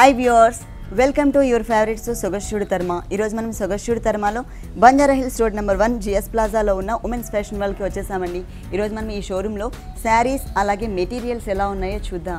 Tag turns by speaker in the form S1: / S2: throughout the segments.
S1: Hi viewers welcome to your favourites సొగశ్యుడు తర్మ ఈరోజు మనం సొగశ్యుడు తర్మాలో Banjara Hills road number one GS ప్లాజాలో ఉన్న ఉమెన్స్ ఫ్యాషన్ వాళ్ళకి వచ్చేసామండి ఈరోజు మనం ఈ షోరూంలో శారీస్ అలాగే మెటీరియల్స్ ఎలా ఉన్నాయో చూద్దాం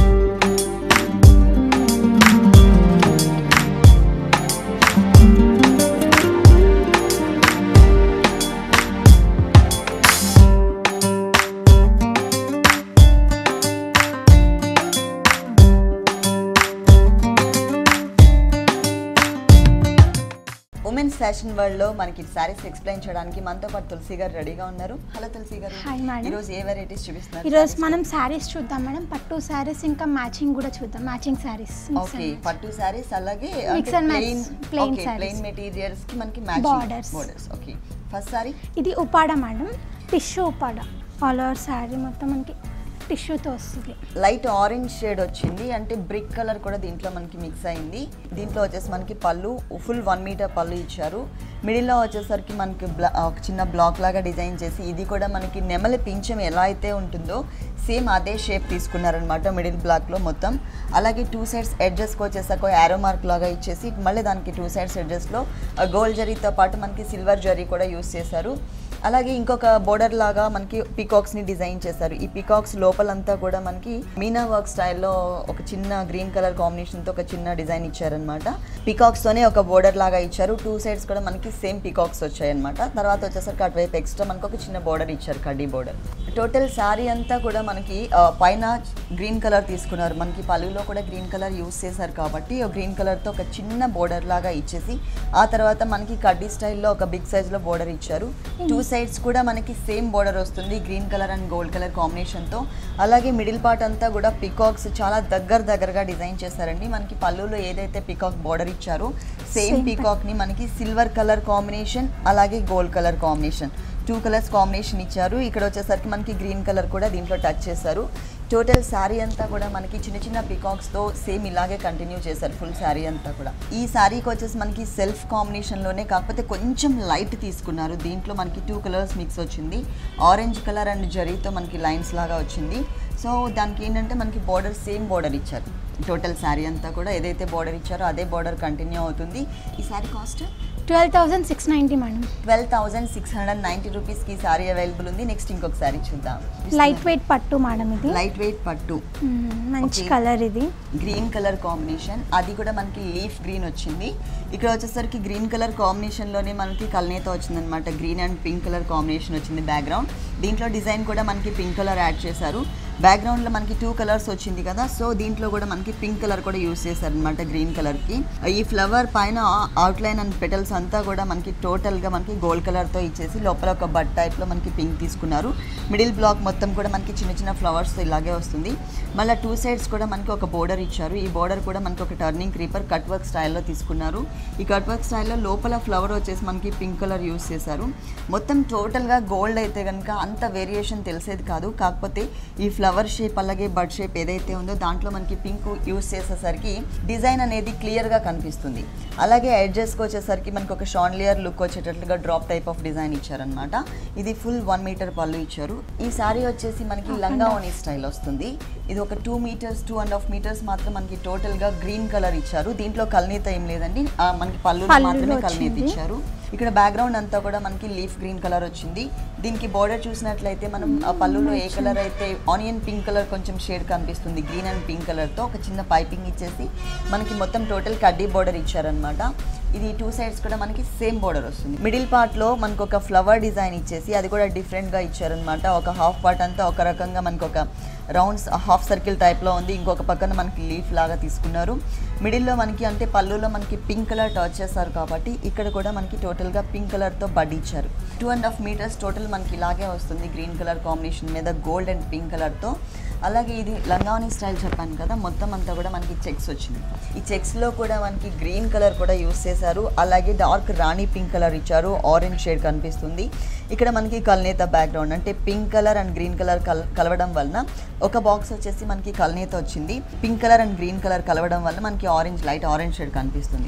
S1: ఉమెన్స్ ఫ్యాషన్ వరల్డ్ లో మనకి శారీస్ ఎక్స్ప్లెయిన్ చేయడానికి మనతో పాటు తులసి గారు రెడీగా ఉన్నారు హలో తులసి గారు
S2: Hi, madam.
S1: ఈరోజు ఏ వెరైటీస్ చూపిస్తున్నారు
S2: ఈరోజు మనం శారీస్ చూద్దాం మేడం పట్టు శారీస్ ఇంకా మ్యాచింగ్ కూడా చూద్దాం మ్యాచింగ్ శారీస్
S1: ఓకే పట్టు శారీస్ అలాగే
S2: Mix and match, plain sarees.
S1: Plain materials కి మనకి
S2: Borders.
S1: Matching borders okay first sari
S2: ఇది Uppada madam tissue Uppada all over sari మొత్తం మనకి టిష్యూతో వస్తుంది
S1: లైట్ ఆరెంజ్ షేడ్ వచ్చింది అంటే బ్రిక్ కలర్ కూడా దీంట్లో మనకి మిక్స్ అయింది దీంట్లో వచ్చేసి మనకి పళ్ళు ఫుల్ వన్ మీటర్ పళ్ళు ఇచ్చారు మిడిల్లో వచ్చేసరికి మనకి బ్లా ఒక చిన్న బ్లాక్ లాగా డిజైన్ చేసి ఇది కూడా మనకి నెమలి పింఛం ఎలా అయితే ఉంటుందో సేమ్ అదే షేప్ తీసుకున్నారనమాట మిడిల్ బ్లాక్లో మొత్తం అలాగే టూ సైడ్స్ ఎడ్జెస్కి వచ్చేసరికి యారో మార్క్ లాగా ఇచ్చేసి మళ్ళీ దానికి టూ సైడ్స్ ఎడ్జెస్లో గోల్డ్ జరీతో పాటు మనకి సిల్వర్ జరీ కూడా యూస్ చేశారు అలాగే ఇంకొక బోర్డర్ లాగా మనకి పీకాక్స్ ని డిజైన్ చేశారు ఈ పీకాక్స్ లోపలంతా కూడా మనకి మీనా వర్క్ స్టైల్లో ఒక చిన్న గ్రీన్ కలర్ కాంబినేషన్ తో ఒక చిన్న డిజైన్ ఇచ్చారనమాట పీకాక్స్ తోనే ఒక బోర్డర్ లాగా ఇచ్చారు టూ సైడ్స్ కూడా మనకి సేమ్ పీకాక్స్ వచ్చాయన్నమాట తర్వాత వచ్చేసరికి అటువైపు ఎక్స్ట్రా మనకు ఒక చిన్న బోర్డర్ ఇచ్చారు కడ్డీ బోర్డర్ టోటల్ శారీ అంతా కూడా మనకి ఆ, పైన గ్రీన్ కలర్ తీసుకున్నారు మనకి పలువులో కూడా గ్రీన్ కలర్ యూస్ చేశారు కాబట్టి ఆ గ్రీన్ కలర్తో ఒక చిన్న బోర్డర్ లాగా ఇచ్చేసి ఆ తర్వాత మనకి కడ్డీ స్టైల్లో ఒక బిగ్ సైజ్లో బోర్డర్ ఇచ్చారు టూ సైడ్స్ కూడా మనకి సేమ్ బోర్డర్ వస్తుంది green colour and gold colour కాంబినేషన్తో అలాగే మిడిల్ పార్ట్ అంతా కూడా పికాక్స్ చాలా దగ్గర దగ్గరగా డిజైన్ చేశారండి మనకి పళ్ళులో ఏదైతే పికాక్ బోర్డర్ ఇచ్చారో సేమ్
S2: Same
S1: పికాక్ని మనకి సిల్వర్ కలర్ కాంబినేషన్ అలాగే gold colour combination two colours combination ఇచ్చారు ఇక్కడ వచ్చేసరికి మనకి గ్రీన్ కలర్ కూడా దీంట్లో టచ్ చేశారు టోటల్ శారీ అంతా కూడా మనకి చిన్న చిన్న పికాక్స్తో సేమ్ ఇలాగే కంటిన్యూ చేశారు ఫుల్ శారీ అంతా కూడా ఈ శారీకి వచ్చేసి మనకి సెల్ఫ్ కాంబినేషన్లోనే కాకపోతే కొంచెం లైట్ తీసుకున్నారు దీంట్లో మనకి టూ కలర్స్ మిక్స్ వచ్చింది ఆరెంజ్ కలర్ అండ్ జరీతో మనకి లైన్స్ లాగా వచ్చింది సో దానికి ఏంటంటే మనకి బోర్డర్ సేమ్ బోర్డర్ ఇచ్చారు టోటల్ శారీ అంతా కూడా ఏదైతే బోర్డర్ ఇచ్చారో అదే బోర్డర్ కంటిన్యూ అవుతుంది ఈ sari cost
S2: twelve thousand six ninety madam
S1: twelve thousand six hundred ninety రూపీస్కి ఈ సారీ అవైలబుల్ ఉంది నెక్స్ట్ ఇంకొక సారీ చూద్దాం
S2: లైట్ వెయిట్ పట్టు మేడం ఇది
S1: లైట్ వెయిట్ పట్టు
S2: మ్మ్, మంచి
S1: Okay.
S2: కలర్ ఇది
S1: గ్రీన్ కలర్ కాంబినేషన్ అది కూడా మనకి లీఫ్ గ్రీన్ వచ్చింది ఇక్కడ వచ్చేసరికి గ్రీన్ కలర్ కాంబినేషన్లోనే మనకి కల్నేత వచ్చిందనమాట green and pink colour combination వచ్చింది బ్యాక్గ్రౌండ్ దీంట్లో డిజైన్ కూడా మనకి పింక్ కలర్ యాడ్ చేశారు బ్యాక్గ్రౌండ్లో మనకి టూ కలర్స్ వచ్చింది కదా సో దీంట్లో కూడా మనకి పింక్ కలర్ కూడా యూస్ చేశారు అనమాట గ్రీన్ కలర్కి ఈ ఫ్లవర్ పైన అవుట్లైన్ అండ్ పెటల్స్ అంతా కూడా మనకి టోటల్గా మనకి గోల్డ్ కలర్తో ఇచ్చేసి లోపల ఒక బట్ టైప్లో మనకి పింక్ తీసుకున్నారు మిడిల్ బ్లాక్ మొత్తం కూడా మనకి చిన్న చిన్న ఫ్లవర్స్ ఇలాగే వస్తుంది మళ్ళీ టూ సైడ్స్ కూడా మనకి ఒక బోర్డర్ ఇచ్చారు ఈ బోర్డర్ కూడా మనకి ఒక టర్నింగ్ క్రీపర్ కట్ వర్క్ స్టైల్లో తీసుకున్నారు ఈ కట్ వర్క్ స్టైల్లో లోపల ఫ్లవర్ వచ్చేసి మనకి పింక్ కలర్ యూస్ చేశారు మొత్తం టోటల్గా గోల్డ్ అయితే కనుక అంత వేరియేషన్ తెలిసేది కాదు కాకపోతే ఈ ఫ్లవర్ షేప్ అలాగే బడ్ షేప్ ఏదైతే ఉందో దాంట్లో మనకి పింక్ యూస్ చేసేసరికి డిజైన్ అనేది క్లియర్గా కనిపిస్తుంది అలాగే ఎడ్జెస్కి వచ్చేసరికి మనకి ఒక షాన్లియర్ లుక్ వచ్చేటట్లుగా డ్రాప్ టైప్ ఆఫ్ డిజైన్ ఇచ్చారనమాట ఇది ఫుల్ వన్ మీటర్ పళ్ళు ఇచ్చారు ఈ సారీ వచ్చేసి మనకి లంగా ఓనీ స్టైల్ వస్తుంది ఇది ఒక two metres two and half metres మాత్రం మనకి టోటల్గా గ్రీన్ కలర్ ఇచ్చారు దీంట్లో కల్నీత ఏం లేదండి ఆ, మనకి పళ్ళు
S2: పళ్ళులో
S1: మాత్రమే కల్నీత
S2: వచ్చింది.
S1: ఇచ్చారు ఇక్కడ బ్యాక్గ్రౌండ్ అంతా కూడా మనకి లీఫ్ గ్రీన్ కలర్ వచ్చింది దీనికి బోర్డర్ చూసినట్లయితే మనం ఆ పళ్ళులో ఏ కలర్ అయితే ఆనియన్ పింక్ కలర్ కొంచెం షేడ్ కనిపిస్తుంది గ్రీన్ అండ్ పింక్ కలర్తో ఒక చిన్న పైపింగ్ ఇచ్చేసి మనకి మొత్తం టోటల్ కడ్డీ బోర్డర్ ఇచ్చారనమాట ఇది టూ సైడ్స్ కూడా మనకి సేమ్ బోర్డర్ వస్తుంది మిడిల్ పార్ట్లో మనకు ఒక ఫ్లవర్ డిజైన్ ఇచ్చేసి అది కూడా డిఫరెంట్గా ఇచ్చారనమాట ఒక హాఫ్ పార్ట్ అంతా ఒక రకంగా మనకు ఒక రౌండ్స్ హాఫ్ సర్కిల్ టైప్లో ఉంది ఇంకొక పక్కన మనకి లీఫ్ లాగా తీసుకున్నారు మిడిల్లో మనకి అంటే పళ్ళులో మనకి పింక్ కలర్ టచ్ చేస్తారు కాబట్టి ఇక్కడ కూడా మనకి టోటల్గా పింక్ కలర్తో బడ్ ఇచ్చారు two and half metres total మనకి ఇలాగే వస్తుంది గ్రీన్ కలర్ కాంబినేషన్ మీద గోల్డ్ అండ్ పింక్ కలర్తో అలాగే ఇది లంగావని స్టైల్ చెప్పాను కదా మొత్తం అంతా కూడా మనకి చెక్స్ వచ్చింది ఈ చెక్స్లో కూడా మనకి గ్రీన్ కలర్ కూడా యూస్ చేశారు అలాగే డార్క్ రాణి పింక్ కలర్ ఇచ్చారు ఆరెంజ్ షేడ్ కనిపిస్తుంది ఇక్కడ మనకి కల్నేత బ్యాక్గ్రౌండ్ అంటే pink colour and green colour కల్ కలవడం వలన ఒక బాక్స్ వచ్చేసి మనకి కల్నేత వచ్చింది pink colour and green colour కలవడం వల్ల మనకి ఆరెంజ్ లైట్ ఆరెంజ్ షేడ్ కనిపిస్తుంది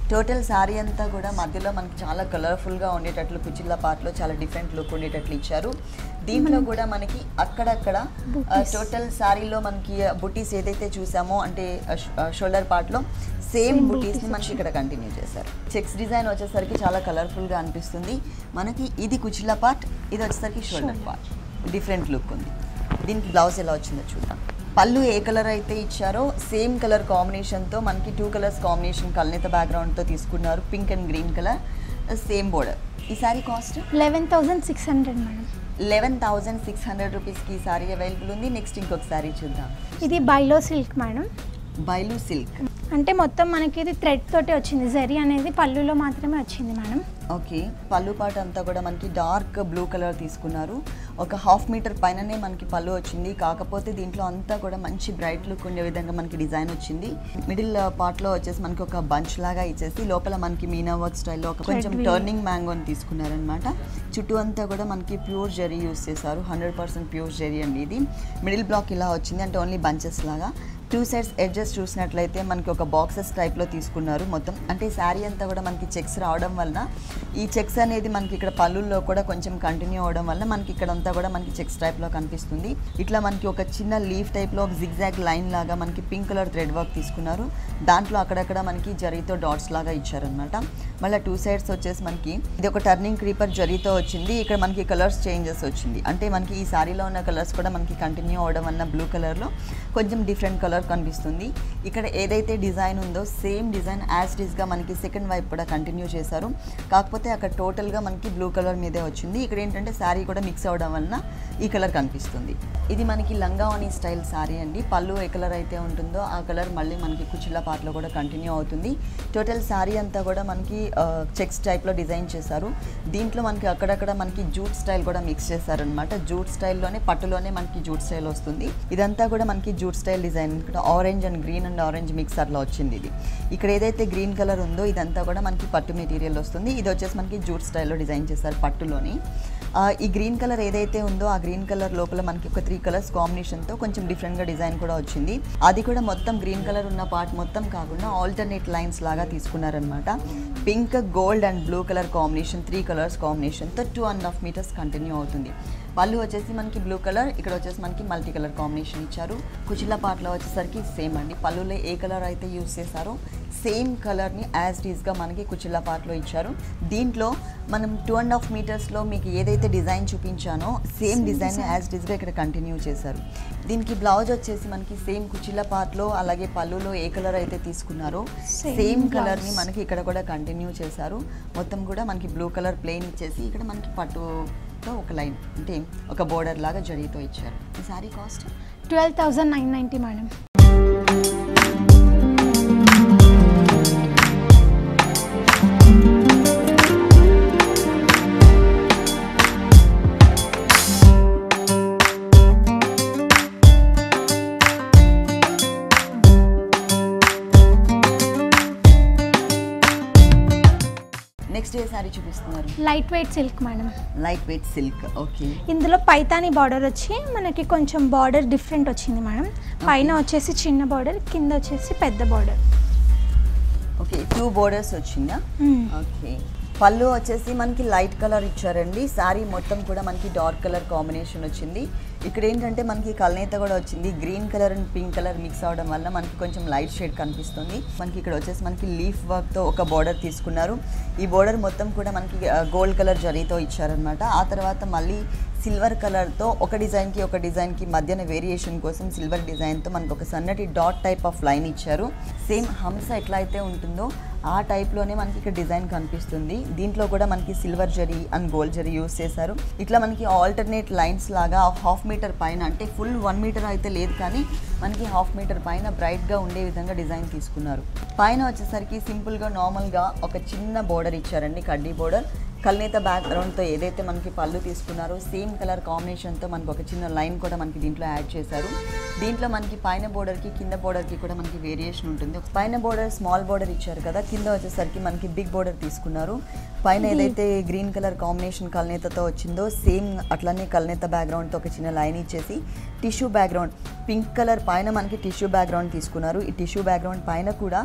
S1: టోటల్ శారీ అంతా కూడా మధ్యలో మనకి చాలా కలర్ఫుల్గా ఉండేటట్లు కుచిల్ల పాటలో చాలా డిఫరెంట్ లుక్ ఉండేటట్లు ఇచ్చారు దీంట్లో కూడా మనకి అక్కడక్కడ
S2: Booties.
S1: టోటల్ శారీలో మనకి బుటీస్ ఏదైతే చూసామో అంటే షోల్డర్ పార్ట్లో సేమ్
S2: Same
S1: బుటీస్ని
S2: booties
S1: మనకి ఇక్కడ కంటిన్యూ చేశారు చెక్స్ డిజైన్ వచ్చేసరికి చాలా కలర్ఫుల్గా అనిపిస్తుంది మనకి ఇది కుచిల్ల పార్ట్ ఇది వచ్చేసరికి షోల్డర్ పార్ట్ డిఫరెంట్ లుక్ ఉంది దీనికి బ్లౌజ్ ఎలా వచ్చిందో చూద్దాం పళ్ళు ఏ కలర్ అయితే ఇచ్చారో సేమ్ కలర్ కాంబినేషన్తో మనకి టూ కలర్స్ కాంబినేషన్ కల్నేత బ్యాక్గ్రౌండ్తో తీసుకున్నారు pink and green colour same border ఈ sari cost
S2: eleven thousand six hundred madam
S1: eleven thousand six hundred రూపీస్కి ఈ సారీ అవైలబుల్ ఉంది నెక్స్ట్ ఇంకొక సారీ చూద్దాం
S2: ఇది బైలో సిల్క్ మేడం
S1: బైలు సిల్క్
S2: అంటే మొత్తం మనకి ఇది థ్రెడ్ తోటి వచ్చింది జరీ అనేది పళ్ళులో మాత్రమే వచ్చింది మేడం
S1: ఓకే పళ్ళు పాట అంతా కూడా మనకి డార్క్ బ్లూ కలర్ తీసుకున్నారు ఒక హాఫ్ మీటర్ పైననే మనకి పళ్ళు వచ్చింది కాకపోతే దీంట్లో అంతా కూడా మంచి బ్రైట్ లుక్ ఉండే విధంగా మనకి డిజైన్ వచ్చింది మిడిల్ పార్ట్లో వచ్చేసి మనకి ఒక బంచ్ లాగా ఇచ్చేసి లోపల మనకి మీనా వర్క్ స్టైల్లో ఒక కొంచెం
S2: Thread weave.
S1: టర్నింగ్ మ్యాంగోని తీసుకున్నారనమాట చుట్టూ అంతా కూడా మనకి ప్యూర్ జెరీ యూస్ చేశారు హండ్రెడ్ పర్సెంట్ ప్యూర్ జెరీ అండి ఇది మిడిల్ బ్లాక్ ఇలా వచ్చింది అంటే ఓన్లీ బంచెస్ లాగా టూ సైడ్స్ ఎడ్జెస్ చూసినట్లయితే మనకి ఒక బాక్సెస్ టైప్లో తీసుకున్నారు మొత్తం అంటే శారీ అంతా కూడా మనకి చెక్స్ రావడం వలన ఈ చెక్స్ అనేది మనకి ఇక్కడ పళ్ళుల్లో కూడా కొంచెం కంటిన్యూ అవడం వల్ల మనకి ఇక్కడ అంతా కూడా మనకి చెక్స్ టైప్లో కనిపిస్తుంది ఇట్లా మనకి ఒక చిన్న లీఫ్ టైప్లో ఒక జిగ్జాగ్ లైన్ లాగా మనకి పింక్ కలర్ థ్రెడ్ వర్క్ తీసుకున్నారు దాంట్లో అక్కడక్కడ మనకి జరీతో డాట్స్ లాగా ఇచ్చారనమాట మళ్ళీ టూ సైడ్స్ వచ్చేసి మనకి ఇది ఒక టర్నింగ్ క్రీపర్ జరీతో వచ్చింది ఇక్కడ మనకి కలర్స్ చేంజెస్ వచ్చింది అంటే మనకి ఈ సారీలో ఉన్న కలర్స్ కూడా మనకి కంటిన్యూ అవడం వల్ల బ్లూ కలర్లో కొంచెం డిఫరెంట్ కలర్ కనిపిస్తుంది ఇక్కడ ఏదైతే డిజైన్ ఉందో సేమ్ డిజైన్ యాజ్ గా మనకి సెకండ్ వైపు కూడా కంటిన్యూ చేశారు కాకపోతే అక్కడ టోటల్గా మనకి బ్లూ కలర్ మీదే వచ్చింది ఇక్కడ ఏంటంటే శారీ కూడా మిక్స్ అవడం వలన ఈ కలర్ కనిపిస్తుంది ఇది మనకి లంగావని స్టైల్ శారీ అండి పళ్ళు ఏ కలర్ అయితే ఉంటుందో ఆ కలర్ మళ్ళీ మనకి కుచిల్ల పాటలో కూడా కంటిన్యూ అవుతుంది టోటల్ శారీ అంతా కూడా మనకి చెక్స్ టైప్లో డిజైన్ చేశారు దీంట్లో మనకి అక్కడక్కడ మనకి జూట్ స్టైల్ కూడా మిక్స్ చేశారనమాట జూట్ స్టైల్లోనే పట్టులోనే మనకి జూట్ స్టైల్ వస్తుంది ఇదంతా కూడా మనకి జూట్ స్టైల్ డిజైన్ ఇక్కడ orange and green and orange mix అట్లా వచ్చింది ఇది ఇక్కడ ఏదైతే గ్రీన్ కలర్ ఉందో ఇదంతా కూడా మనకి పట్టు మెటీరియల్ వస్తుంది ఇది వచ్చేసి మనకి జూట్ స్టైల్లో డిజైన్ చేశారు పట్టులోని ఆ, ఈ గ్రీన్ కలర్ ఏదైతే ఉందో ఆ గ్రీన్ కలర్ లోపల మనకి ఒక త్రీ కలర్స్ కాంబినేషన్తో కొంచెం డిఫరెంట్గా డిజైన్ కూడా వచ్చింది అది కూడా మొత్తం గ్రీన్ కలర్ ఉన్న పార్ట్ మొత్తం కాకుండా ఆల్టర్నేట్ లైన్స్ లాగా తీసుకున్నారనమాట pink gold and blue colour combination three colours కాంబినేషన్తో two and half metres continue అవుతుంది పళ్ళు వచ్చేసి మనకి బ్లూ కలర్ ఇక్కడ వచ్చేసి మనకి మల్టీ కలర్ కాంబినేషన్ ఇచ్చారు కుచిల పాటలో వచ్చేసరికి సేమ్ అండి పళ్ళులో ఏ కలర్ అయితే యూస్ చేశారో సేమ్ కలర్ని యాజ్ టీజ్గా మనకి కుచిల్ల పాటలో ఇచ్చారు దీంట్లో మనం టూ అండ్ హాఫ్ మీటర్స్లో మీకు ఏదైతే డిజైన్ చూపించానో సేమ్ డిజైన్ యాజ్ టీజ్గా ఇక్కడ కంటిన్యూ చేశారు దీనికి బ్లౌజ్ వచ్చేసి మనకి సేమ్ కుచిల్ల పాటలో అలాగే పళ్ళులో ఏ కలర్ అయితే తీసుకున్నారో
S2: Same
S1: సేమ్
S2: blouse.
S1: కలర్ని మనకి ఇక్కడ కూడా కంటిన్యూ చేశారు మొత్తం కూడా మనకి బ్లూ కలర్ ప్లెయిన్ ఇచ్చేసి ఇక్కడ మనకి పట్టుతో ఒక లైన్ అంటే ఒక బోర్డర్ లాగా జరీతో ఇచ్చారు ఈ sari cost
S2: twelve thousand nine ninety madam
S1: next ఏ సారీ చూపిస్తున్నారు
S2: light weight silk madam
S1: light weight silk okay
S2: ఇందులో పైతాని బార్డర్ వచ్చి మనకి కొంచెం బార్డర్ డిఫరెంట్ వచ్చింది మేడం పైన వచ్చేసి చిన్న బార్డర్ కింద వచ్చేసి పెద్ద బార్డర్
S1: ఓకే టూ బోర్డర్స్ వచ్చిందా ఓకే పళ్ళు వచ్చేసి మనకి లైట్ కలర్ ఇచ్చారండి శారీ మొత్తం కూడా మనకి డార్క్ కలర్ కాంబినేషన్ వచ్చింది ఇక్కడ ఏంటంటే మనకి కల్నేత కూడా వచ్చింది green colour and pink colour mix అవడం వల్ల మనకి కొంచెం లైట్ షేడ్ కనిపిస్తుంది మనకి ఇక్కడ వచ్చేసి మనకి లీఫ్ వర్క్తో ఒక బోర్డర్ తీసుకున్నారు ఈ బోర్డర్ మొత్తం కూడా మనకి గోల్డ్ కలర్ జరీతో ఇచ్చారనమాట ఆ తర్వాత మళ్ళీ సిల్వర్ కలర్తో ఒక డిజైన్కి ఒక డిజైన్కి మధ్యన వేరియేషన్ కోసం సిల్వర్ డిజైన్తో మనకు ఒక సన్నటి డాట్ టైప్ ఆఫ్ లైన్ ఇచ్చారు సేమ్ హంస ఎట్లా అయితే ఉంటుందో ఆ టైప్లోనే మనకి ఇక్కడ డిజైన్ కనిపిస్తుంది దీంట్లో కూడా మనకి సిల్వర్ జరీ అండ్ గోల్డ్ జరీ యూస్ చేశారు ఇట్లా మనకి ఆల్టర్నేట్ లైన్స్ లాగా హాఫ్ మీటర్ పైన అంటే ఫుల్ వన్ మీటర్ అయితే లేదు కానీ మనకి హాఫ్ మీటర్ పైన బ్రైట్గా ఉండే విధంగా డిజైన్ తీసుకున్నారు పైన వచ్చేసరికి సింపుల్గా నార్మల్గా ఒక చిన్న బోర్డర్ ఇచ్చారండి కడ్డీ బోర్డర్ కల్నేత బ్యాక్గ్రౌండ్తో ఏదైతే మనకి పళ్ళు తీసుకున్నారో సేమ్ కలర్ కాంబినేషన్తో మనకి ఒక చిన్న లైన్ కూడా మనకి దీంట్లో యాడ్ చేశారు దీంట్లో మనకి పైన బోర్డర్కి కింద బోర్డర్కి కూడా మనకి వేరియేషన్ ఉంటుంది పైన బోర్డర్ స్మాల్ బోర్డర్ ఇచ్చారు కదా కింద వచ్చేసరికి మనకి బిగ్ బోర్డర్ తీసుకున్నారు పైన ఏదైతే గ్రీన్ కలర్ కాంబినేషన్ కల్నేతతో వచ్చిందో సేమ్ అట్లనే కల్నేత బ్యాక్గ్రౌండ్తో ఒక చిన్న లైన్ ఇచ్చేసి టిష్యూ బ్యాక్గ్రౌండ్ పింక్ కలర్ పైన మనకి టిష్యూ బ్యాక్గ్రౌండ్ తీసుకున్నారు ఈ టిష్యూ బ్యాక్గ్రౌండ్ పైన కూడా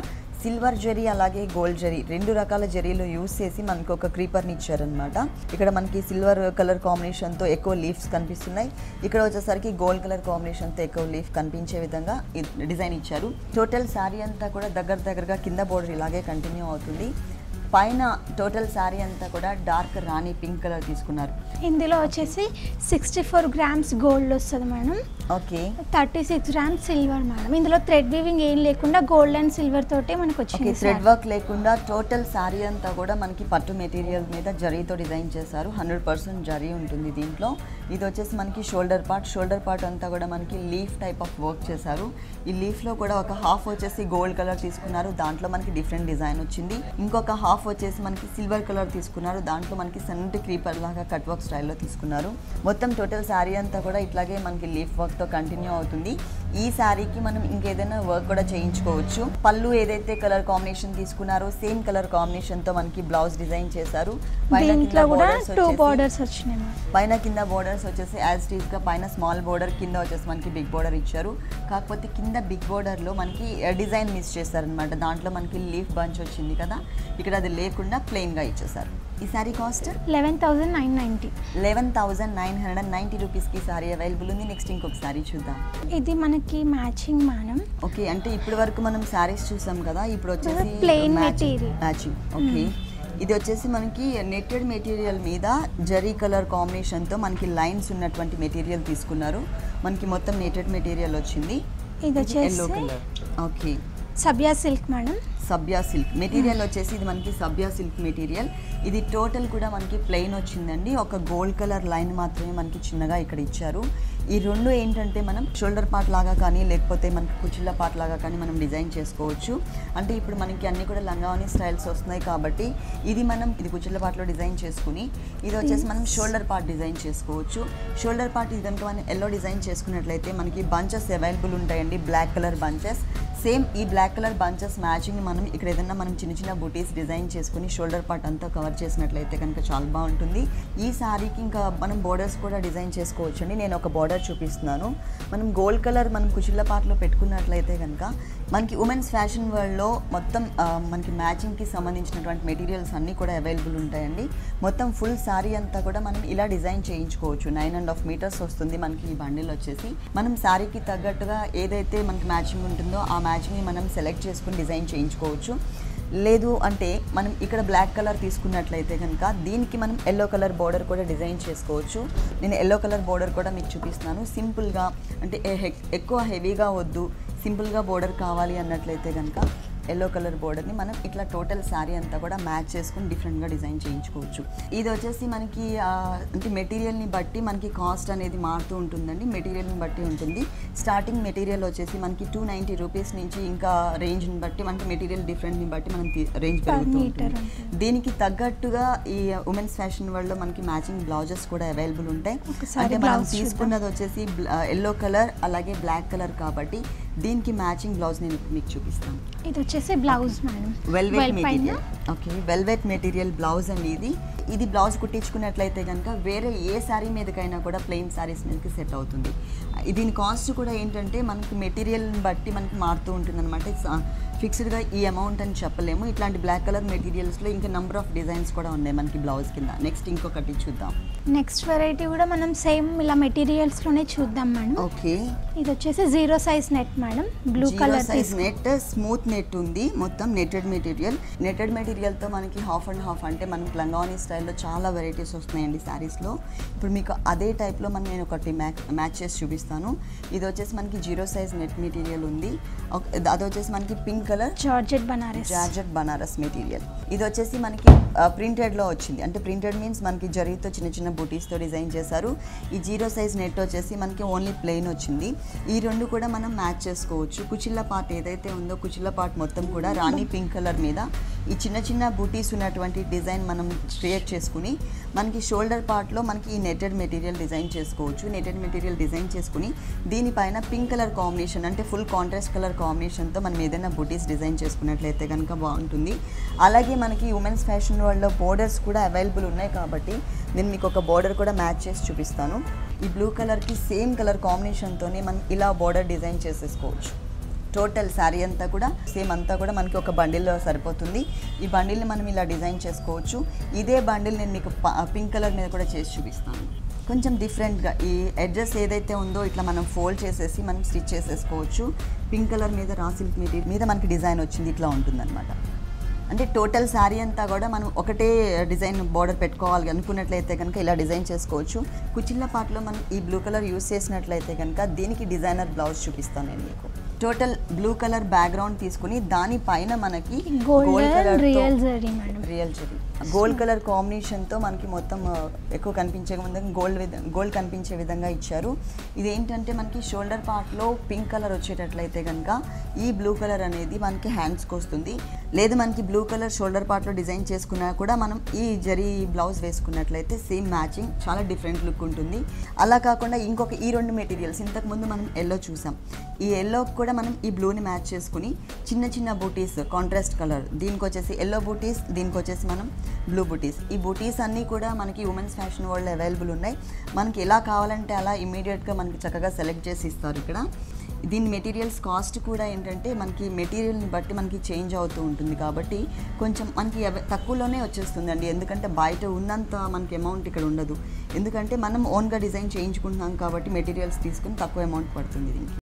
S1: సిల్వర్ జరీ అలాగే గోల్డ్ జరీ రెండు రకాల జరీలు యూస్ చేసి మనకి ఒక క్రీపర్ని ఇచ్చారనమాట ఇక్కడ మనకి సిల్వర్ కలర్ కాంబినేషన్తో ఎక్కువ లీవ్స్ కనిపిస్తున్నాయి ఇక్కడ వచ్చేసరికి గోల్డ్ కలర్ కాంబినేషన్తో ఎక్కువ లీఫ్ కనిపించే విధంగా ఈ డిజైన్ ఇచ్చారు టోటల్ శారీ అంతా కూడా దగ్గర దగ్గరగా కింద బోర్డర్ ఇలాగే కంటిన్యూ అవుతుంది పైన టోటల్ శారీ అంతా కూడా డార్క్ రాణి పింక్ కలర్ తీసుకున్నారు
S2: ఇందులో వచ్చేసి సిక్స్టీ ఫోర్ గ్రామ్స్ గోల్డ్ వస్తుంది madam
S1: okay
S2: thirty six grams silver madam ఇందులో థ్రెడ్ వీవింగ్ ఏం లేకుండా గోల్డ్ అండ్ సిల్వర్ తోటే మనకు
S1: ఓకే
S2: వచ్చింది
S1: థ్రెడ్
S2: saree.
S1: వర్క్ లేకుండా టోటల్ శారీ అంతా కూడా మనకి పట్టు మెటీరియల్ మీద జరీతో డిజైన్ చేశారు హండ్రెడ్ పర్సెంట్ జరీ ఉంటుంది దీంట్లో ఇది వచ్చేసి మనకి షోల్డర్ పార్ట్ షోల్డర్ పార్ట్ అంతా కూడా మనకి లీఫ్ టైప్ ఆఫ్ వర్క్ చేశారు ఈ లీఫ్లో కూడా ఒక హాఫ్ వచ్చేసి గోల్డ్ కలర్ తీసుకున్నారు దాంట్లో మనకి డిఫరెంట్ డిజైన్ వచ్చింది ఇంకొక హాఫ్ వచ్చేసి మనకి సిల్వర్ కలర్ తీసుకున్నారు దాంట్లో మనకి సన్నటి క్రీపర్ లాగా కట్ వర్క్ స్టైల్లో తీసుకున్నారు మొత్తం టోటల్ శారీ అంతా కూడా ఇట్లాగే మనకి లీఫ్ వర్క్తో కంటిన్యూ అవుతుంది ఈ శారీకి మనం ఇంకేదైనా వర్క్ కూడా చేయించుకోవచ్చు పళ్ళు ఏదైతే కలర్ కాంబినేషన్ తీసుకున్నారో సేమ్ కలర్ కాంబినేషన్తో మనకి బ్లౌజ్ డిజైన్ చేశారు పైన కింద
S2: దీంట్లో కూడా
S1: borders
S2: టూ
S1: వచ్చేసి-
S2: బార్డర్స్ వచ్చినాయి మేడం
S1: పైన కింద బోర్డర్స్ వచ్చేసి యాజ్ టీజ్గా పైన స్మాల్ బోర్డర్ కింద వచ్చేసి మనకి బిగ్ బోర్డర్ ఇచ్చారు కాకపోతే కింద బిగ్ బోర్డర్లో మనకి డిజైన్ మిస్ చేశారనమాట దాంట్లో మనకి లీఫ్ బంచ్ వచ్చింది కదా ఇక్కడ అది లేకుండా ప్లెయిన్గా ఇచ్చేసారు ఈ sari cost
S2: eleven thousand nine ninety
S1: eleven thousand nine hundred and ninety రూపీస్కి సారీ అవైలబుల్ ఉంది నెక్స్ట్ ఇంకొక సారీ చూద్దాం
S2: ఇది మనకి మ్యాచింగ్ మేడం
S1: ఓకే అంటే ఇప్పటి వరకు మనం శారీస్ చూసాం కదా ఇప్పుడు వచ్చేసి
S2: Plain
S1: matching
S2: material.
S1: Matching okay ఇది వచ్చేసి మనకి నెట్టెడ్ మెటీరియల్ మీద జరీ కలర్ కాంబినేషన్తో మనకి లైన్స్ ఉన్నటువంటి మెటీరియల్ తీసుకున్నారు మనకి మొత్తం నెట్టెడ్ మెటీరియల్ వచ్చింది
S2: ఇది
S1: ఎల్లో
S2: వచ్చేసి
S1: కలర్ ఓకే
S2: సబ్యా సిల్క్ మేడం
S1: సబ్యా సిల్క్ మెటీరియల్ వచ్చేసి ఇది మనకి సబ్యా సిల్క్ మెటీరియల్ ఇది టోటల్ కూడా మనకి ప్లెయిన్ వచ్చిందండి ఒక గోల్డ్ కలర్ లైన్ మాత్రమే మనకి చిన్నగా ఇక్కడ ఇచ్చారు ఈ రెండు ఏంటంటే మనం షోల్డర్ పార్ట్ లాగా కానీ లేకపోతే మనకి కుచిళ్ళ పార్ట్ లాగా కానీ మనం డిజైన్ చేసుకోవచ్చు అంటే ఇప్పుడు మనకి అన్ని కూడా లంగావని స్టైల్స్ వస్తున్నాయి కాబట్టి ఇది మనం ఇది కుచిళ్ళ పార్ట్లో డిజైన్ చేసుకుని ఇది వచ్చేసి మనం షోల్డర్ పార్ట్ డిజైన్ చేసుకోవచ్చు షోల్డర్ పార్ట్ ఇది కనుక మనం ఎల్లో డిజైన్ చేసుకున్నట్లయితే మనకి బంచెస్ అవైలబుల్ ఉంటాయండి బ్లాక్ కలర్ బంచెస్ సేమ్ ఈ బ్లాక్ కలర్ బంచెస్ మ్యాచింగ్ మనం ఇక్కడ ఏదైనా మనం చిన్న చిన్న బుటీస్ డిజైన్ చేసుకుని షోల్డర్ పార్ట్ అంతా కవర్ చేసినట్లయితే కనుక చాలా బాగుంటుంది ఈ శారీకి ఇంకా మనం బోర్డర్స్ కూడా డిజైన్ చేసుకోవచ్చు అండి నేను ఒక బోర్డర్ చూపిస్తున్నాను మనం గోల్డ్ కలర్ మనం కుచిళ్ళ పార్ట్లో పెట్టుకున్నట్లయితే కనుక మనకి ఉమెన్స్ ఫ్యాషన్ వరల్డ్లో మొత్తం ఆ, మనకి మ్యాచింగ్కి సంబంధించినటువంటి మెటీరియల్స్ అన్నీ కూడా అవైలబుల్ ఉంటాయండి మొత్తం ఫుల్ శారీ అంతా కూడా మనం ఇలా డిజైన్ చేయించుకోవచ్చు నైన్ అండ్ హాఫ్ మీటర్స్ వస్తుంది మనకి ఈ బండిల్ వచ్చేసి మనం శారీకి తగ్గట్టుగా ఏదైతే మనకి మ్యాచింగ్ ఉంటుందో ఆ మ్యాచింగ్ని మనం సెలెక్ట్ చేసుకుని డిజైన్ చేయించుకోవచ్చు లేదు అంటే మనం ఇక్కడ బ్లాక్ కలర్ తీసుకున్నట్లయితే కనుక దీనికి మనం ఎల్లో కలర్ బోర్డర్ కూడా డిజైన్ చేసుకోవచ్చు నేను ఎల్లో కలర్ బోర్డర్ కూడా మీకు చూపిస్తున్నాను సింపుల్గా అంటే ఎ- హె- ఎక్కువ హెవీగా వద్దు సింపుల్గా బోర్డర్ కావాలి అన్నట్లయితే కనుక ఎల్లో కలర్ బోర్డర్ని మనం ఇట్లా టోటల్ శారీ అంతా కూడా మ్యాచ్ చేసుకుని డిఫరెంట్గా డిజైన్ చేయించుకోవచ్చు ఇది వచ్చేసి మనకి ఆ, అంటే మెటీరియల్ని బట్టి మనకి కాస్ట్ అనేది మారుతూ ఉంటుందండి మెటీరియల్ని బట్టి ఉంటుంది స్టార్టింగ్ మెటీరియల్ వచ్చేసి మనకి టూ నైంటీ రూపీస్ నుంచి ఇంకా రేంజ్ని బట్టి మనకి మెటీరియల్ డిఫరెంట్ని బట్టి మనం రేంజ్
S2: Per
S1: పెరుగుతూ
S2: meter
S1: ఉంటుంది
S2: ఉంటుంది.
S1: దీనికి తగ్గట్టుగా ఈ ఉమెన్స్ ఫ్యాషన్ వరల్డ్లో మనకి మ్యాచింగ్ బ్లౌజెస్ కూడా అవైలబుల్ ఉంటాయి
S2: ఒకసారి
S1: అంటే మనం
S2: blouse చూద్దాం.
S1: తీసుకున్నది వచ్చేసి ఎల్లో కలర్ అలాగే బ్లాక్ కలర్ కాబట్టి దీనికి మ్యాచింగ్ బ్లౌజ్ నేను ఇప్పుడు మీకు చూపిస్తాను
S2: ఇది వచ్చేసి బ్లౌజ్ మేడం
S1: వెల్వెట్
S2: Well పైన
S1: material okay velvet material blouse అండి ఇది ఇది బ్లౌజ్ కుట్టించుకున్నట్లయితే కనుక వేరే ఏ శారీ మీదకైనా కూడా ప్లెయిన్ శారీస్ మీదకి సెట్ అవుతుంది దీని కాస్ట్ కూడా ఏంటంటే మనకి మెటీరియల్ని బట్టి మనకి మారుతూ ఉంటుంది అనమాట ఫిక్స్డ్గా ఈ అమౌంట్ అని చెప్పలేము ఇట్లాంటి బ్లాక్ కలర్ మెటీరియల్స్లో ఇంకా నెంబర్ ఆఫ్ డిజైన్స్ కూడా ఉన్నాయి మనకి బ్లౌజ్ కింద నెక్స్ట్ ఇంకొకటి చూద్దాం
S2: నెక్స్ట్ వెరైటీ కూడా మనం సేమ్ ఇలా మెటీరియల్స్ లోనే చూద్దాం మేడం
S1: ఓకే
S2: ఇది వచ్చేసి zero size net madam blue colour
S1: size net smooth net ఉంది మొత్తం నెటెడ్ మెటీరియల్ నెటెడ్ మెటీరియల్ తో మనకి హాఫ్ అండ్ హాఫ్ అంటే మనకి లంగావని స్టైల్లో చాలా వెరైటీస్ వస్తున్నాయండి sarees లో ఇప్పుడు మీకు అదే type లో మనం నేను ఒకటి మ్యాచ్ మ్యాచ్ చేసి చూపిస్తాను ఇది వచ్చేసి మనకి జీరో సైజ్ నెట్ మెటీరియల్ ఉంది ఒక- అది వచ్చేసి మనకి pink colour
S2: georgette Banaras
S1: georgette Banaras material ఇది వచ్చేసి మనకి ప్రింటెడ్ లో వచ్చింది అంటే ప్రింటెడ్ మీన్స్ మనకి జరీతో చిన్న చిన్న బూటీస్ తో డిజైన్ చేశారు ఈ జీరో సైజ్ నెట్ వచ్చేసి మనకి ఓన్లీ ప్లెయిన్ వచ్చింది ఈ రెండు కూడా మనం మ్యాచ్ చేసుకోవచ్చు కుచిళ్ళ పార్ట్ ఏదైతే ఉందో కుచిళ్ళ పార్ట్ మొత్తం కూడా రాణి పింక్ కలర్ మీద ఈ చిన్న చిన్న బూటీస్ ఉన్నటువంటి డిజైన్ మనం క్రియేట్ చేసుకుని మనకి షోల్డర్ పార్ట్లో మనకి ఈ నెటెడ్ మెటీరియల్ డిజైన్ చేసుకోవచ్చు నెటెడ్ మెటీరియల్ డిజైన్ చేసుకుని దీనిపైన పింక్ కలర్ కాంబినేషన్ అంటే ఫుల్ కాంట్రాస్ట్ కలర్ కాంబినేషన్తో మనం ఏదైనా బుటీస్ డిజైన్ చేసుకున్నట్లయితే కనుక బాగుంటుంది అలాగే మనకి ఉమెన్స్ ఫ్యాషన్ వరల్డ్లో బోర్డర్స్ కూడా అవైలబుల్ ఉన్నాయి కాబట్టి నేను మీకు ఒక బోర్డర్ కూడా మ్యాచ్ చేసి చూపిస్తాను ఈ బ్లూ కలర్కి సేమ్ కలర్ కాంబినేషన్తోనే మనం ఇలా బోర్డర్ డిజైన్ చేసేసుకోవచ్చు టోటల్ శారీ అంతా కూడా సేమ్ అంతా కూడా మనకి ఒక బండిల్లో సరిపోతుంది ఈ బండిల్ని మనం ఇలా డిజైన్ చేసుకోవచ్చు ఇదే బండిల్ నేను మీకు పింక్ కలర్ మీద కూడా చేసి చూపిస్తాను కొంచెం డిఫరెంట్గా ఈ అడ్రస్ ఏదైతే ఉందో ఇట్లా మనం ఫోల్డ్ చేసేసి మనం స్టిచ్ చేసేసుకోవచ్చు పింక్ కలర్ మీద రా సిల్క్ మెటీరియల్ మీద మనకి డిజైన్ వచ్చింది ఇట్లా ఉంటుందన్నమాట అంటే టోటల్ శారీ అంతా కూడా మనం ఒకటే డిజైన్ బార్డర్ పెట్టుకోవాలి అనుకున్నట్లయితే కనుక ఇలా డిజైన్ చేసుకోవచ్చు కుచిళ్ళ పాటలో మనం ఈ బ్లూ కలర్ యూస్ చేసినట్లయితే కనుక దీనికి డిజైనర్ బ్లౌజ్ చూపిస్తాను నేను మీకు టోటల్ బ్లూ కలర్ బ్యాక్గ్రౌండ్ తీసుకుని దానిపైన మనకి
S2: గోల్డెన్ రియల్ జరీ మేడం
S1: రియల్ చెరీ గోల్డ్ కలర్ కాంబినేషన్తో మనకి మొత్తం ఆ, ఎక్కువ కనిపించే విధంగా గోల్డ్ విధ గోల్డ్ కనిపించే విధంగా ఇచ్చారు ఇది ఏంటంటే మనకి షోల్డర్ పార్ట్లో పింక్ కలర్ వచ్చేటట్లయితే కనుక ఈ బ్లూ కలర్ అనేది మనకి హ్యాండ్స్కి వస్తుంది లేదు మనకి బ్లూ కలర్ షోల్డర్ పార్ట్లో డిజైన్ చేసుకున్నా కూడా మనం ఈ జరీ బ్లౌజ్ వేసుకున్నట్లయితే సేమ్ మ్యాచింగ్ చాలా డిఫరెంట్ లుక్ ఉంటుంది అలా కాకుండా ఇంకొక ఈ రెండు మెటీరియల్స్ ఇంతకుముందు మనం ఎల్లో చూసాం ఈ ఎల్లో కూడా మనం ఈ బ్లూని మ్యాచ్ చేసుకుని చిన్న చిన్న బూటీస్ కాంట్రాస్ట్ కలర్ దీనికి వచ్చేసి ఎల్లో బూటీస్ దీనికి వచ్చేసి మనం బ్లూ బూటీస్ ఈ బూటీస్ అన్నీ కూడా మనకి ఉమెన్స్ ఫ్యాషన్ వరల్డ్ అవైలబుల్ ఉన్నాయి మనకి ఎలా కావాలంటే అలా ఇమీడియట్గా మనకి చక్కగా సెలెక్ట్ చేసి ఇస్తారు ఇక్కడ దీని మెటీరియల్స్ కాస్ట్ కూడా ఏంటంటే మనకి మెటీరియల్ని బట్టి మనకి చేంజ్ అవుతూ ఉంటుంది కాబట్టి కొంచెం మనకి అవ- తక్కువలోనే వచ్చేస్తుందండి ఎందుకంటే బయట ఉన్నంత మనకి అమౌంట్ ఇక్కడ ఉండదు ఎందుకంటే మనం ఓన్గా డిజైన్ చేయించుకుంటున్నాం కాబట్టి మెటీరియల్స్ తీసుకుని తక్కువ అమౌంట్ పడుతుంది దీనికి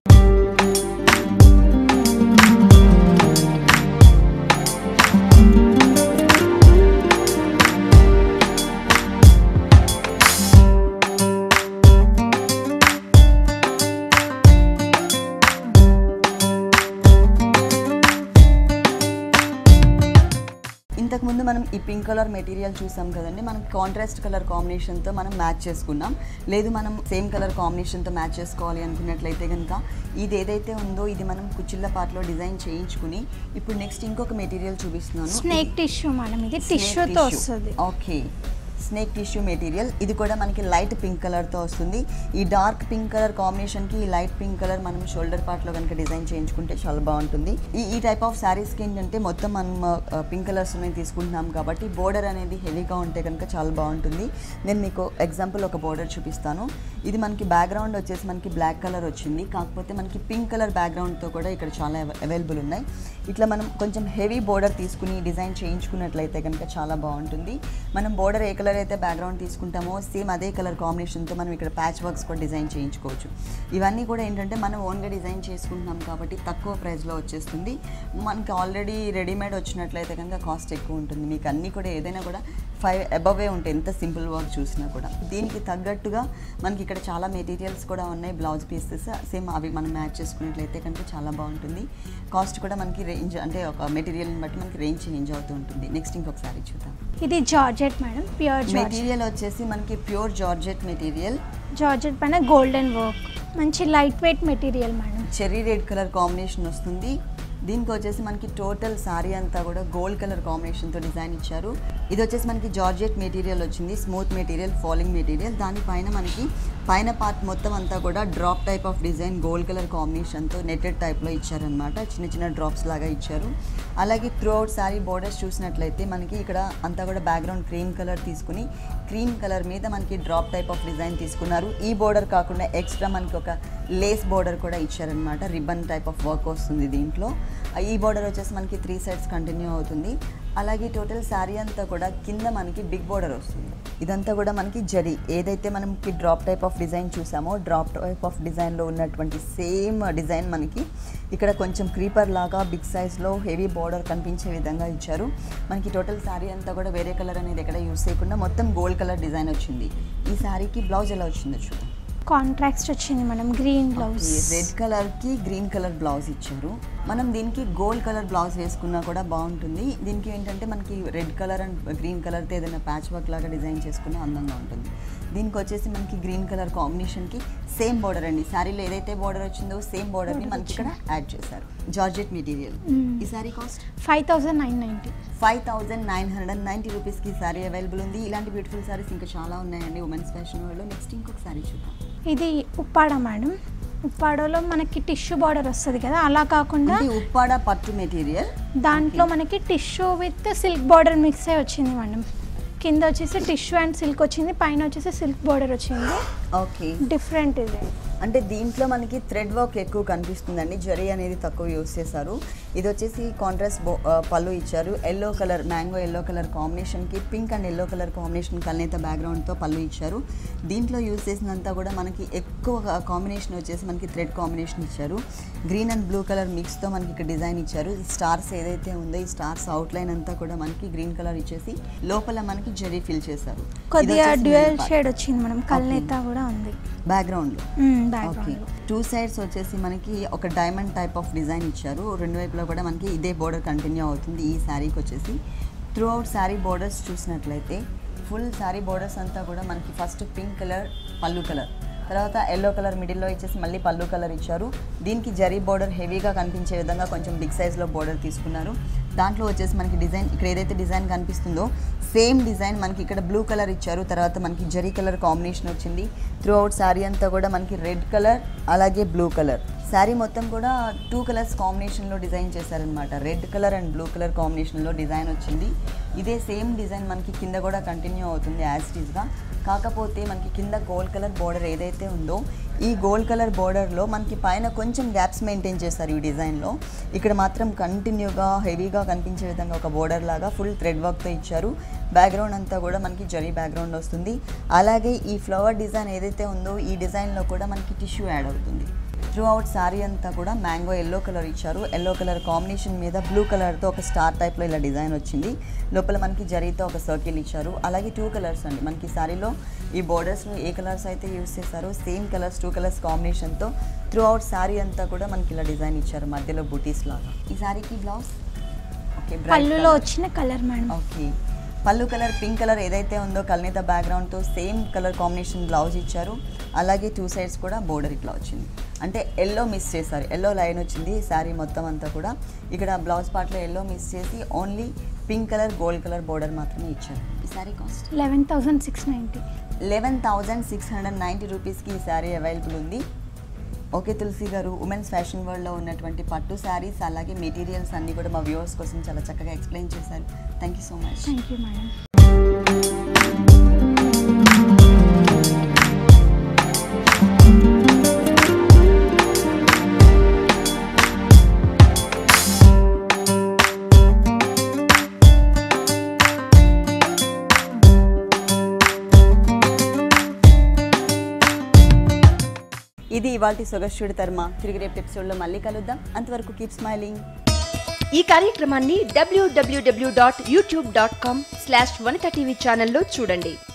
S1: ఇంతకుముందు మనం ఈ పింక్ కలర్ మెటీరియల్ చూసాం కదండి మనం కాంట్రాస్ట్ కలర్ కాంబినేషన్తో మనం మ్యాచ్ చేసుకున్నాం లేదు మనం సేమ్ కలర్ కాంబినేషన్తో మ్యాచ్ చేసుకోవాలి అనుకున్నట్లయితే కనుక ఇది ఏదైతే ఉందో ఇది మనం కుచ్చిళ్ళ పాటలో డిజైన్ చేయించుకుని ఇప్పుడు నెక్స్ట్ ఇంకొక మెటీరియల్ చూపిస్తున్నాను
S2: స్నేక్ టిష్యూ మేడం ఇది టిష్యూతో వస్తుంది
S1: ఓకే స్నేక్ టిష్యూ మెటీరియల్ ఇది కూడా మనకి లైట్ పింక్ కలర్తో వస్తుంది ఈ డార్క్ పింక్ కలర్ కాంబినేషన్కి ఈ లైట్ పింక్ కలర్ మనం షోల్డర్ పార్ట్లో కనుక డిజైన్ చేయించుకుంటే చాలా బాగుంటుంది ఈ ఈ టైప్ ఆఫ్ శారీస్కి ఏంటంటే మొత్తం మనం పింక్ కలర్స్ తీసుకుంటున్నాం కాబట్టి బోర్డర్ అనేది హెవీగా ఉంటే కనుక చాలా బాగుంటుంది నేను మీకు ఎగ్జాంపుల్ ఒక బోర్డర్ చూపిస్తాను ఇది మనకి బ్యాక్గ్రౌండ్ వచ్చేసి మనకి బ్లాక్ కలర్ వచ్చింది కాకపోతే మనకి పింక్ కలర్ బ్యాక్గ్రౌండ్తో కూడా ఇక్కడ చాలా అవైలబుల్ ఉన్నాయి ఇట్లా మనం కొంచెం హెవీ బోర్డర్ తీసుకుని డిజైన్ చేయించుకున్నట్లయితే కనుక చాలా బాగుంటుంది మనం బోర్డర్ ఏ కలర్ అయితే బ్యాక్గ్రౌండ్ తీసుకుంటామో సేమ్ అదే కలర్ కాంబినేషన్తో మనం ఇక్కడ ప్యాచ్ వర్క్స్ కూడా డిజైన్ చేయించుకోవచ్చు ఇవన్నీ కూడా ఏంటంటే మనం ఓన్గా డిజైన్ చేసుకుంటున్నాం కాబట్టి తక్కువ ప్రైస్లో వచ్చేస్తుంది మనకి ఆల్రెడీ రెడీమేడ్ వచ్చినట్లయితే కనుక కాస్ట్ ఎక్కువ ఉంటుంది మీకు అన్నీ కూడా ఏదైనా కూడా ఫైవ్ అబవే ఉంటాయి ఎంత సింపుల్ వర్క్ చూసినా కూడా దీనికి తగ్గట్టుగా మనకి ఇక్కడ చాలా మెటీరియల్స్ కూడా ఉన్నాయి బ్లౌజ్ పీసెస్ సేమ్ అవి మనం మ్యాచ్ చేసుకున్నట్లయితే కనుక చాలా బాగుంటుంది కాస్ట్ కూడా మనకి రేంజ్ అంటే ఒక మెటీరియల్ని బట్టి మనకి రేంజ్ చేంజ్ అవుతూ ఉంటుంది నెక్స్ట్ ఇంకొకసారి చూద్దాం
S2: ఇది georgette madam pure georgette
S1: material వచ్చేసి మనకి ప్యూర్ జార్జెట్ మెటీరియల్
S2: జార్జెట్ పైన గోల్డెన్ వర్క్ మంచి light weight material madam
S1: cherry red colour combination వస్తుంది దీనికి వచ్చేసి మనకి టోటల్ సారీ అంతా కూడా గోల్డ్ కలర్ కాంబినేషన్తో డిజైన్ ఇచ్చారు ఇది వచ్చేసి మనకి జార్జెట్ మెటీరియల్ వచ్చింది స్మూత్ మెటీరియల్ ఫాలింగ్ మెటీరియల్ దానిపైన మనకి పైన పార్ట్ మొత్తం అంతా కూడా drop type of design gold colour కాంబినేషన్తో నెట్టెడ్ టైప్లో ఇచ్చారనమాట చిన్న చిన్న డ్రాప్స్ లాగా ఇచ్చారు అలాగే త్రూ అవుట్ శారీ బోర్డర్స్ చూసినట్లయితే మనకి ఇక్కడ అంతా కూడా బ్యాక్గ్రౌండ్ క్రీమ్ కలర్ తీసుకుని క్రీమ్ కలర్ మీద మనకి డ్రాప్ టైప్ ఆఫ్ డిజైన్ తీసుకున్నారు ఈ బోర్డర్ కాకుండా ఎక్స్ట్రా మనకి ఒక లేస్ బోర్డర్ కూడా ఇచ్చారనమాట రిబ్బన్ టైప్ ఆఫ్ వర్క్ వస్తుంది దీంట్లో ఈ బోర్డర్ వచ్చేసి మనకి త్రీ సైడ్స్ కంటిన్యూ అవుతుంది అలాగే టోటల్ శారీ అంతా కూడా కింద మనకి బిగ్ బోర్డర్ వస్తుంది ఇదంతా కూడా మనకి జరీ ఏదైతే మనకి డ్రాప్ టైప్ ఆఫ్ డిజైన్ చూసామో డ్రాప్ టైప్ ఆఫ్ డిజైన్లో ఉన్నటువంటి సేమ్ డిజైన్ మనకి ఇక్కడ కొంచెం క్రీపర్ లాగా బిగ్ సైజ్లో హెవీ బోర్డర్ కనిపించే విధంగా ఇచ్చారు మనకి టోటల్ శారీ అంతా కూడా వేరే కలర్ అనేది ఎక్కడ యూస్ చేయకుండా మొత్తం గోల్డ్ కలర్ డిజైన్ వచ్చింది ఈ శారీకి బ్లౌజ్ ఎలా వచ్చిందో చూద్దాం
S2: కాంట్రాక్ట్ వచ్చింది madam green blouse
S1: red colour కి గ్రీన్ కలర్ బ్లౌజ్ ఇచ్చారు మనం దీనికి గోల్డ్ కలర్ బ్లౌజ్ వేసుకున్నా కూడా బాగుంటుంది దీనికి ఏంటంటే మనకి రెడ్ కలర్ అండ్ గ్రీన్ కలర్తో ఏదైనా ప్యాచ్ వర్క్ లాగా డిజైన్ చేసుకున్నా అందంగా ఉంటుంది దీనికి వచ్చేసి మనకి గ్రీన్ కలర్ కాంబినేషన్కి సేమ్ బార్డర్ అండి శారీలో ఏదైతే బార్డర్ వచ్చిందో సేమ్ బార్డర్ని మనకి ఇక్కడ యాడ్ చేశారు జార్జెట్ మెటీరియల్
S2: Mm.
S1: ఈ sari cost
S2: five thousand nine ninety
S1: five thousand nine hundred and ninety రూపీస్కి శారీ అవైలబుల్ ఉంది ఇలాంటి బ్యూటిఫుల్ శారీస్ ఇంకా చాలా ఉన్నాయండి ఉమెన్స్ ఫ్యాషన్ వరల్డ్లో నెక్స్ట్ ఇంకొక శారీ చూద్దాం
S2: ఇది ఉప్పాడ మేడం ఉప్పాడలో మనకి టిష్యూ బార్డర్ వస్తుంది కదా అలా కాకుండా
S1: అంటే ఉప్పాడ పట్టు మెటీరియల్
S2: దాంట్లో మనకి tissue with silk border mix అయి వచ్చింది మేడం కింద వచ్చేసి టిష్యూ అండ్ సిల్క్ వచ్చింది పైన వచ్చేసి సిల్క్ బార్డర్ వచ్చింది
S1: ఓకే
S2: డిఫరెంట్ ఇది
S1: అంటే దీంట్లో మనకి థ్రెడ్ వర్క్ ఎక్కువ కనిపిస్తుందండి జరీ అనేది తక్కువ యూస్ చేశారు ఇది వచ్చేసి కాంట్రాస్ట్ బో ఆ, పళ్ళు ఇచ్చారు yellow colour mango yellow colour కాంబినేషన్కి pink and yellow colour combination కల్నేత బ్యాక్గ్రౌండ్తో పళ్ళు ఇచ్చారు దీంట్లో యూస్ చేసినంతా కూడా మనకి ఎక్కువ కాంబినేషన్ వచ్చేసి మనకి థ్రెడ్ కాంబినేషన్ ఇచ్చారు గ్రీన్ అండ్ బ్లూ కలర్ మిక్స్తో మనకి ఇక్కడ డిజైన్ ఇచ్చారు ఈ స్టార్స్ ఏదైతే ఉందో ఈ స్టార్స్ అవుట్లైన్ అంతా కూడా మనకి గ్రీన్ కలర్ ఇచ్చేసి లోపల మనకి జరీ ఫిల్ చేశారు
S2: కొద్దిగా డ్యూయల్ షేడ్ వచ్చింది మేడం కల్నేత కూడా ఉంది
S1: background okay
S2: background
S1: two sides వచ్చేసి మనకి ఒక డైమండ్ టైప్ ఆఫ్ డిజైన్ ఇచ్చారు రెండు వైపులా కూడా మనకి ఇదే బోర్డర్ కంటిన్యూ అవుతుంది ఈ శారీకి వచ్చేసి త్రూ అవుట్ శారీ బోర్డర్స్ చూసినట్లయితే ఫుల్ శారీ బోర్డర్స్ అంతా కూడా మనకి ఫస్ట్ పింక్ కలర్ పళ్ళు కలర్ తర్వాత ఎల్లో కలర్ మిడిల్లో ఇచ్చేసి మళ్ళీ పళ్ళు కలర్ ఇచ్చారు దీనికి జరీ బోర్డర్ హెవీగా కనిపించే విధంగా కొంచెం బిగ్ సైజ్లో బోర్డర్ తీసుకున్నారు దాంట్లో వచ్చేసి మనకి డిజైన్ ఇక్కడ ఏదైతే డిజైన్ కనిపిస్తుందో సేమ్ డిజైన్ మనకి ఇక్కడ బ్లూ కలర్ ఇచ్చారు తర్వాత మనకి జరీ కలర్ కాంబినేషన్ వచ్చింది త్రూ అవుట్ శారీ అంతా కూడా మనకి రెడ్ కలర్ అలాగే బ్లూ కలర్ శారీ మొత్తం కూడా టూ కలర్స్ కాంబినేషన్లో డిజైన్ చేశారనమాట red colour and blue colour కాంబినేషన్లో డిజైన్ వచ్చింది ఇదే సేమ్ డిజైన్ మనకి కింద కూడా కంటిన్యూ అవుతుంది యాజ్ ఇట్ ఈస్గా కాకపోతే మనకి కింద గోల్డ్ కలర్ బోర్డర్ ఏదైతే ఉందో ఈ గోల్డ్ కలర్ బోర్డర్లో మనకి పైన కొంచెం గ్యాప్స్ మెయింటైన్ చేస్తారు ఈ డిజైన్లో ఇక్కడ మాత్రం కంటిన్యూగా హెవీగా కనిపించే విధంగా ఒక బోర్డర్ లాగా ఫుల్ థ్రెడ్ వర్క్తో ఇచ్చారు బ్యాక్గ్రౌండ్ అంతా కూడా మనకి జరీ బ్యాక్గ్రౌండ్ వస్తుంది అలాగే ఈ ఫ్లవర్ డిజైన్ ఏదైతే ఉందో ఈ డిజైన్లో కూడా మనకి టిష్యూ యాడ్ అవుతుంది త్రూ అవుట్ శారీ అంతా కూడా మ్యాంగో ఎల్లో కలర్ ఇచ్చారు ఎల్లో కలర్ కాంబినేషన్ మీద బ్లూ కలర్తో ఒక స్టార్ టైప్లో ఇలా డిజైన్ వచ్చింది లోపల మనకి జరీతో ఒక సర్కిల్ ఇచ్చారు అలాగే టూ కలర్స్ అండి మనకి శారీలో ఈ బోర్డర్స్లో ఏ కలర్స్ అయితే యూస్ చేశారో సేమ్ కలర్స్ టూ కలర్స్ కాంబినేషన్తో త్రూ అవుట్ శారీ అంతా కూడా మనకి ఇలా డిజైన్ ఇచ్చారు మధ్యలో బుటీస్ లాగా ఈ శారీకి బ్లౌజ్ ఓకే
S2: పళ్ళులో వచ్చిన కలర్ మేడం
S1: ఓకే పళ్ళు కలర్ పింక్ కలర్ ఏదైతే ఉందో కల్నేత బ్యాక్గ్రౌండ్తో సేమ్ కలర్ కాంబినేషన్ బ్లౌజ్ ఇచ్చారు అలాగే టూ సైడ్స్ కూడా బోర్డర్ ఇట్లా వచ్చింది అంటే ఎల్లో మిస్ చేశారు ఎల్లో లైన్ వచ్చింది శారీ మొత్తం అంతా కూడా ఇక్కడ బ్లౌజ్ పార్ట్లో ఎల్లో మిస్ చేసి only pink colour gold colour border మాత్రమే ఇచ్చారు ఈ sari cost
S2: eleven thousand six ninety
S1: eleven thousand six hundred ninety రూపీస్కి ఈ శారీ అవైలబుల్ ఉంది ఓకే తులసి గారు ఉమెన్స్ ఫ్యాషన్ వరల్డ్లో ఉన్నటువంటి పట్టు శారీస్ అలాగే మెటీరియల్స్ అన్నీ కూడా మా వ్యూవర్స్ కోసం చాలా చక్కగా ఎక్స్ప్లెయిన్ చేశారు thank you so much
S2: thank you madam
S1: ఇది ఇవాళ సొగస్టుడి తర్మ తిరిగి రేపు ఎపిసోడ్లో మళ్ళీ కలుద్దాం అంతవరకు కీప్ స్మైలింగ్
S3: ఈ కార్యక్రమాన్ని WWW dot YouTube dot com slash Vanitha TV ఛానల్లో చూడండి